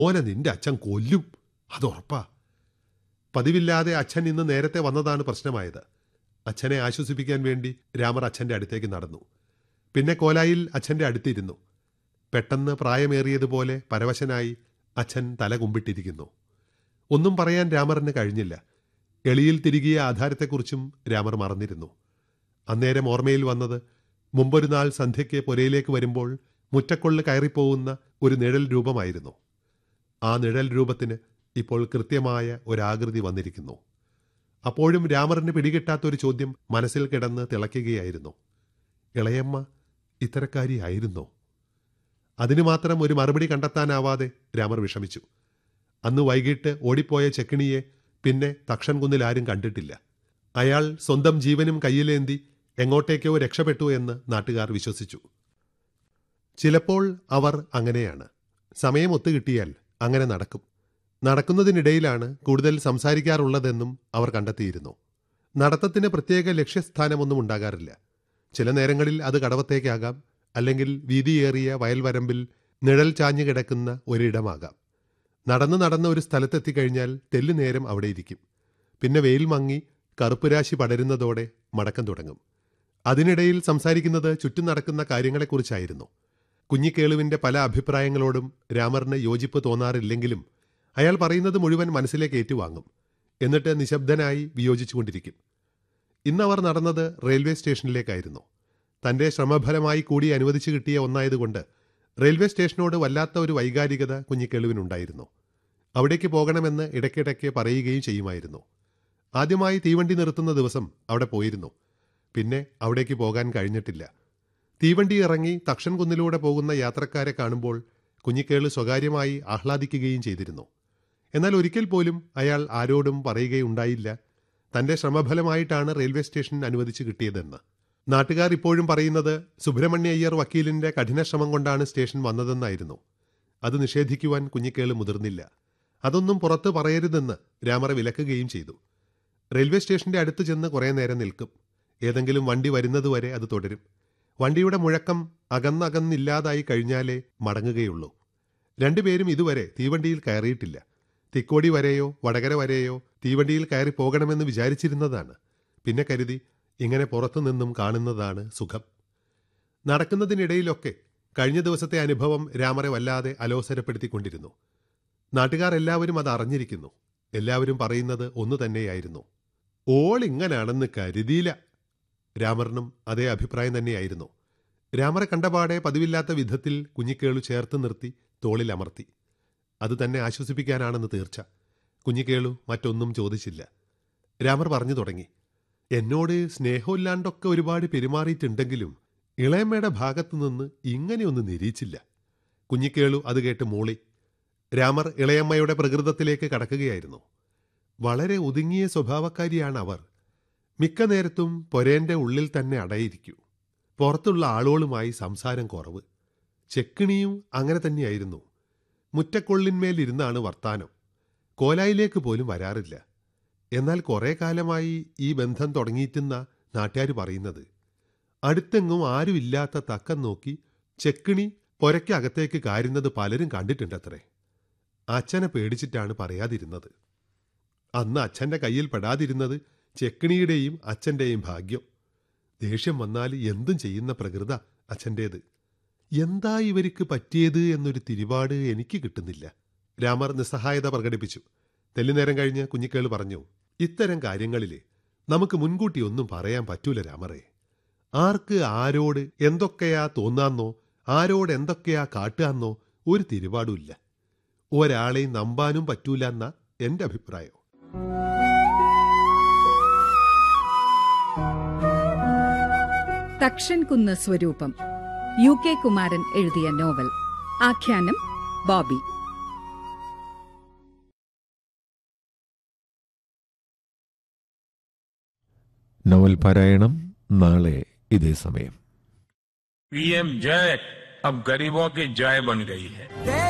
ഓനെ നിന്റെ അച്ഛൻ കൊല്ലും അതുറപ്പാ പതിവില്ലാതെ അച്ഛൻ ഇന്ന് നേരത്തെ വന്നതാണ് പ്രശ്നമായത് അച്ഛനെ ആശ്വസിപ്പിക്കാൻ വേണ്ടി രാമർ അച്ഛൻ്റെ അടുത്തേക്ക് നടന്നു പിന്നെ കോലായിൽ അച്ഛൻ്റെ അടുത്തിരുന്നു പെട്ടെന്ന് പ്രായമേറിയതുപോലെ പരവശനായി അച്ഛൻ തല കുമ്പിട്ടിരിക്കുന്നു ഒന്നും പറയാൻ രാമറിന് കഴിഞ്ഞില്ല എളിയിൽ തിരികിയ ആധാരത്തെക്കുറിച്ചും രാമർ മറന്നിരുന്നു അന്നേരം ഓർമ്മയിൽ വന്നത് മുമ്പൊരു നാൾ സന്ധ്യയ്ക്ക് പുരയിലേക്ക് വരുമ്പോൾ മുറ്റക്കൊള്ള് കയറിപ്പോകുന്ന ഒരു നിഴൽ രൂപമായിരുന്നു ആ നിഴൽ രൂപത്തിന് ഇപ്പോൾ കൃത്യമായ ഒരാകൃതി വന്നിരിക്കുന്നു അപ്പോഴും രാമറിന് പിടികിട്ടാത്തൊരു ചോദ്യം മനസ്സിൽ കിടന്ന് തിളയ്ക്കുകയായിരുന്നു ഇളയമ്മ ഇത്തരക്കാരിയായിരുന്നോ അതിനു മാത്രം ഒരു മറുപടി കണ്ടെത്താനാവാതെ രാമർ വിഷമിച്ചു അന്ന് വൈകിട്ട് ഓടിപ്പോയ ചെക്കിണിയെ പിന്നെ തക്ഷൻകുന്നിൽ ആരും കണ്ടിട്ടില്ല അയാൾ സ്വന്തം ജീവനും കയ്യിലേന്തി എങ്ങോട്ടേക്കോ രക്ഷപ്പെട്ടു എന്ന് നാട്ടുകാർ വിശ്വസിച്ചു ചിലപ്പോൾ അവർ അങ്ങനെയാണ് സമയം ഒത്തുകിട്ടിയാൽ അങ്ങനെ നടക്കും നടക്കുന്നതിനിടയിലാണ് കൂടുതൽ സംസാരിക്കാറുള്ളതെന്നും അവർ കണ്ടെത്തിയിരുന്നു നടത്തത്തിന് പ്രത്യേക ലക്ഷ്യസ്ഥാനമൊന്നും ഉണ്ടാകാറില്ല ചില നേരങ്ങളിൽ അത് കടവത്തേക്കാകാം അല്ലെങ്കിൽ വീതിയേറിയ വയൽവരമ്പിൽ നിഴൽ ചാഞ്ഞു കിടക്കുന്ന ഒരിടമാകാം നടന്നു നടന്ന ഒരു സ്ഥലത്തെത്തിക്കഴിഞ്ഞാൽ തെല്ലുനേരം അവിടെ ഇരിക്കും പിന്നെ വെയിൽ മങ്ങി കറുപ്പുരാശി പടരുന്നതോടെ മടക്കം തുടങ്ങും അതിനിടയിൽ സംസാരിക്കുന്നത് ചുറ്റും നടക്കുന്ന കാര്യങ്ങളെക്കുറിച്ചായിരുന്നു കുഞ്ഞിക്കേളുവിന്റെ പല അഭിപ്രായങ്ങളോടും രാമറിന് യോജിപ്പ് തോന്നാറില്ലെങ്കിലും അയാൾ പറയുന്നത് മുഴുവൻ മനസ്സിലേക്ക് ഏറ്റുവാങ്ങും എന്നിട്ട് നിശബ്ദനായി വിയോജിച്ചുകൊണ്ടിരിക്കും ഇന്നവർ നടന്നത് റെയിൽവേ സ്റ്റേഷനിലേക്കായിരുന്നു തന്റെ ശ്രമഫലമായി കൂടി അനുവദിച്ചു കിട്ടിയ ഒന്നായതുകൊണ്ട് റെയിൽവേ സ്റ്റേഷനോട് വല്ലാത്ത ഒരു വൈകാരികത കുഞ്ഞിക്കേളുവിനുണ്ടായിരുന്നു അവിടേക്ക് പോകണമെന്ന് ഇടയ്ക്കിടയ്ക്ക് പറയുകയും ചെയ്യുമായിരുന്നു ആദ്യമായി തീവണ്ടി നിർത്തുന്ന ദിവസം അവിടെ പോയിരുന്നു പിന്നെ അവിടേക്ക് പോകാൻ കഴിഞ്ഞിട്ടില്ല തീവണ്ടി ഇറങ്ങി തക്ഷൻ കുന്നിലൂടെ പോകുന്ന യാത്രക്കാരെ കാണുമ്പോൾ കുഞ്ഞിക്കേള് സ്വകാര്യമായി ആഹ്ലാദിക്കുകയും ചെയ്തിരുന്നു എന്നാൽ ഒരിക്കൽ പോലും അയാൾ ആരോടും പറയുകയുണ്ടായില്ല തന്റെ ശ്രമഫലമായിട്ടാണ് റെയിൽവേ സ്റ്റേഷൻ അനുവദിച്ചു കിട്ടിയതെന്ന് നാട്ടുകാർ ഇപ്പോഴും പറയുന്നത് സുബ്രഹ്മണ്യ അയ്യർ വക്കീലിന്റെ കഠിനശ്രമം കൊണ്ടാണ് സ്റ്റേഷൻ വന്നതെന്നായിരുന്നു അത് നിഷേധിക്കുവാൻ കുഞ്ഞിക്കേള് മുതിർന്നില്ല അതൊന്നും പുറത്ത് പറയരുതെന്ന് രാമറ വിലക്കുകയും ചെയ്തു റെയിൽവേ സ്റ്റേഷന്റെ അടുത്ത് ചെന്ന് കുറേ നേരം നിൽക്കും ഏതെങ്കിലും വണ്ടി വരുന്നതുവരെ അത് തുടരും വണ്ടിയുടെ മുഴക്കം അകന്നകന്നില്ലാതായി കഴിഞ്ഞാലേ മടങ്ങുകയുള്ളൂ രണ്ടുപേരും ഇതുവരെ തീവണ്ടിയിൽ കയറിയിട്ടില്ല തിക്കോടി വരെയോ വടകര വരെയോ തീവണ്ടിയിൽ കയറി പോകണമെന്ന് വിചാരിച്ചിരുന്നതാണ് പിന്നെ കരുതി ഇങ്ങനെ പുറത്തു നിന്നും കാണുന്നതാണ് സുഖം നടക്കുന്നതിനിടയിലൊക്കെ കഴിഞ്ഞ ദിവസത്തെ അനുഭവം രാമറെ വല്ലാതെ അലോസരപ്പെടുത്തിക്കൊണ്ടിരുന്നു നാട്ടുകാർ എല്ലാവരും അത് അറിഞ്ഞിരിക്കുന്നു എല്ലാവരും പറയുന്നത് ഒന്നു തന്നെയായിരുന്നു ഓൾ ഇങ്ങനാണെന്ന് കരുതിയില്ല രാമറിനും അതേ അഭിപ്രായം തന്നെയായിരുന്നു രാമറെ കണ്ടപാടെ പതിവില്ലാത്ത വിധത്തിൽ കുഞ്ഞിക്കേളു ചേർത്ത് നിർത്തി തോളിൽ അമർത്തി അത് തന്നെ ആശ്വസിപ്പിക്കാനാണെന്ന് തീർച്ച കുഞ്ഞിക്കേളു മറ്റൊന്നും ചോദിച്ചില്ല രാമർ പറഞ്ഞു തുടങ്ങി എന്നോട് സ്നേഹമില്ലാണ്ടൊക്കെ ഒരുപാട് പെരുമാറിയിട്ടുണ്ടെങ്കിലും ഇളയമ്മയുടെ ഭാഗത്തു നിന്ന് ഇങ്ങനെയൊന്നും നിരീച്ചില്ല കുഞ്ഞിക്കേളു അത് കേട്ട് മൂളി രാമർ ഇളയമ്മയുടെ പ്രകൃതത്തിലേക്ക് കടക്കുകയായിരുന്നു വളരെ ഒതുങ്ങിയ സ്വഭാവക്കാരിയാണ് അവർ മിക്ക നേരത്തും പൊരേന്റെ ഉള്ളിൽ തന്നെ അടയിരിക്കൂ പുറത്തുള്ള ആളുകളുമായി സംസാരം കുറവ് ചെക്കിണിയും അങ്ങനെ തന്നെയായിരുന്നു മുറ്റക്കൊള്ളിന്മേലിരുന്നാണ് വർത്താനം കോലായിലേക്ക് പോലും വരാറില്ല എന്നാൽ കുറേ കാലമായി ഈ ബന്ധം തുടങ്ങിയിട്ടെന്ന നാട്ടുകാർ പറയുന്നത് അടുത്തെങ്ങും ആരുമില്ലാത്ത തക്കം നോക്കി ചെക്കിണി പൊരയ്ക്കകത്തേക്ക് കാരുന്നത് പലരും കണ്ടിട്ടുണ്ടത്രേ അച്ഛനെ പേടിച്ചിട്ടാണ് പറയാതിരുന്നത് അന്ന് അച്ഛൻ്റെ കയ്യിൽ പെടാതിരുന്നത് ചെക്കിണിയുടെയും അച്ഛൻ്റെയും ഭാഗ്യം ദേഷ്യം വന്നാൽ എന്തും ചെയ്യുന്ന പ്രകൃത അച്ഛൻ്റേത് എന്താ ഇവർക്ക് പറ്റിയത് എന്നൊരു തിരിപാട് എനിക്ക് കിട്ടുന്നില്ല രാമർ നിസ്സഹായത പ്രകടിപ്പിച്ചു തെല്ലുനേരം കഴിഞ്ഞ് കുഞ്ഞിക്കേള് പറഞ്ഞു ഇത്തരം കാര്യങ്ങളില് നമുക്ക് മുൻകൂട്ടി ഒന്നും പറയാൻ പറ്റൂല രാമറേ ആർക്ക് ആരോട് എന്തൊക്കെയാ തോന്നാന്നോ ആരോട് എന്തൊക്കെയാ കാട്ടുകാന്നോ ഒരു തിരുപാടുമില്ല ഒരാളെയും നമ്പാനും പറ്റൂല എന്ന എന്റെ അഭിപ്രായം തക്ഷൻ കുന്ന് സ്വരൂപം യു കെ കുമാരൻ എഴുതിയ നോവൽ ആഖ്യാനം ബോബി നോവൽ പാരായണം നാളെ ഇതേ സമയം पीएम जय अब गरीबों की जय बन गई है